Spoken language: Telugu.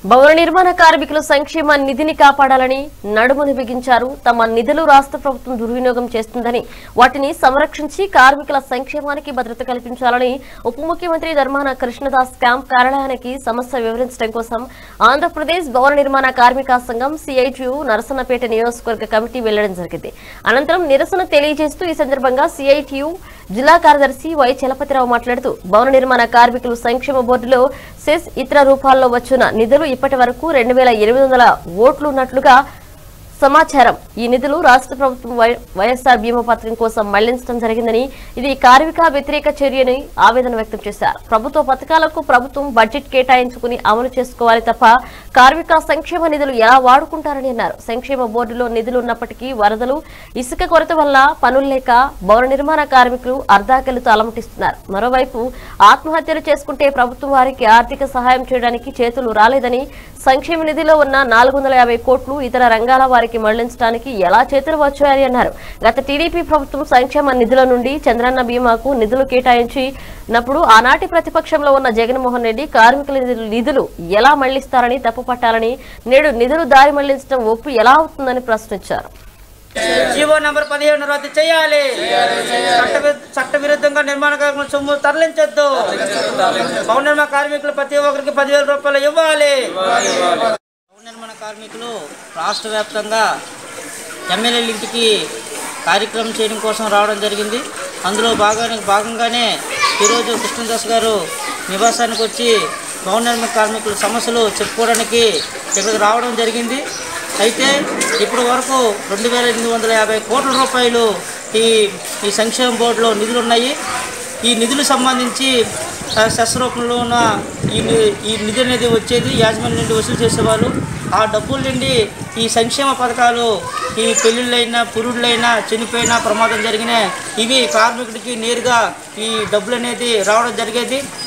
భవన నిర్మాణ కార్మికుల సంక్షేమ నిధిని కాపాడాలని నడుమును బిగించారు తమ నిధులు రాష్ట్ర ప్రభుత్వం దుర్వినియోగం చేస్తుందని వాటిని సంరక్షించి కార్మికుల సంక్షేమానికి భద్రత కల్పించాలని ఉప ముఖ్యమంత్రి ధర్మాన కృష్ణదాస్ క్యాంప్ కార్యాలయానికి సమస్య వివరించడం కోసం ఆంధ్రప్రదేశ్ భవన నిర్మాణ కార్మిక సంఘం సిఐటియు నరసన్నపేట నియోజకవర్గ కమిటీ వెళ్లడం జరిగింది అనంతరం నిరసన తెలియజేస్తూ ఈ సందర్భంగా సిఐటియు జిల్లా కార్యదర్శి వై చలపతిరావు మాట్లాడుతూ భవన నిర్మాణ కార్మికులు సంక్షేమ బోర్డులో సెస్ ఇతర రూపాల్లో వచ్చిన నిధులు ఇప్పటి వరకు రెండు వేల ఎనిమిది వందల ఓట్లు ఉన్నట్లుగా సమాచారం ఈ నిధులు రాష్ట్ర ప్రభుత్వం వై- వైఎస్ఆర్ బీమా పత్రం కోసం మళ్లించడం జరిగిందని ఇది కార్మిక వ్యతిరేక చర్యని ఆవేదన వ్యక్తం చేశారు ప్రభుత్వ పథకాలకు ప్రభుత్వం బడ్జెట్ కేటాయించుకుని అమలు చేసుకోవాలి తప్ప కార్మిక సంక్షేమ నిధులు ఎలా వాడుకుంటారని అన్నారు సంక్షేమ బోర్డులో నిధులు ఉన్నప్పటికీ వరదలు ఇసుక కొరత వల్ల పనులు లేక భవన నిర్మాణ కార్మికులు అర్ధాకలితో అలమటిస్తున్నారు మరోవైపు ఆత్మహత్యలు చేసుకుంటే ప్రభుత్వం వారికి ఆర్థిక సహాయం చేయడానికి చేతులు రాలేదని సంక్షేమ నిధిలో ఉన్న నాలుగు వందల యాభై కోట్లు ఇతర రంగాల వారికి మళ్లించడానికి ఎలా చేతులు వచ్చాయని అన్నారు గత టీడీపీ ప్రభుత్వం సంక్షేమ నిధుల నుండి చంద్రన్న బీమాకు నిధులు కేటాయించినప్పుడు ఆనాటి ప్రతిపక్షంలో ఉన్న జగన్మోహన్ రెడ్డి కార్మికుల నిధులు- నిధులు ఎలా మళ్లిస్తారని తప్పుపట్టాలని నేడు నిధులు దారి మళ్లించడం ఒప్పు ఎలా అవుతుందని ప్రశ్నించారు జీవో నంబర్ పదిహేను రద్దు చేయాలి చట్ట చట్ట విరుద్ధంగా నిర్మాణ కార్మికుల సొమ్ము తరలించొద్దు భవన నిర్మాణ కార్మికులు ప్రతి ఒక్కరికి పదివేల రూపాయలు ఇవ్వాలి భవన నిర్మాణ కార్మికులు రాష్ట్ర వ్యాప్తంగా ఎమ్మెల్యేల ఇంటికి కార్యక్రమం చేయడం కోసం రావడం జరిగింది అందులో భాగాన్ని భాగంగానే ఈరోజు కృష్ణదాస్ గారు నివాసానికి వచ్చి భవన నిర్మాణ కార్మికుల సమస్యలు చెప్పుకోవడానికి ఇక్కడికి రావడం జరిగింది అయితే ఇప్పటి వరకు రెండు వేల ఎనిమిది వందల యాభై కోట్ల రూపాయలు ఈ ఈ సంక్షేమ బోర్డులో నిధులు ఉన్నాయి ఈ నిధులు సంబంధించి ఆ, సెస్ రూపంలో ఉన్న ఈ ని- ఈ నిధి అనేది వచ్చేది యాజమాన్యం నుండి వసూలు చేసేవాళ్ళు ఆ డబ్బుల నుండి ఈ సంక్షేమ పథకాలు ఈ పెళ్ళిళ్ళైనా పురుళ్ళైనా చనిపోయినా ప్రమాదం జరిగిన ఇవి కార్మికుడికి నేరుగా ఈ డబ్బులు అనేది రావడం జరిగేది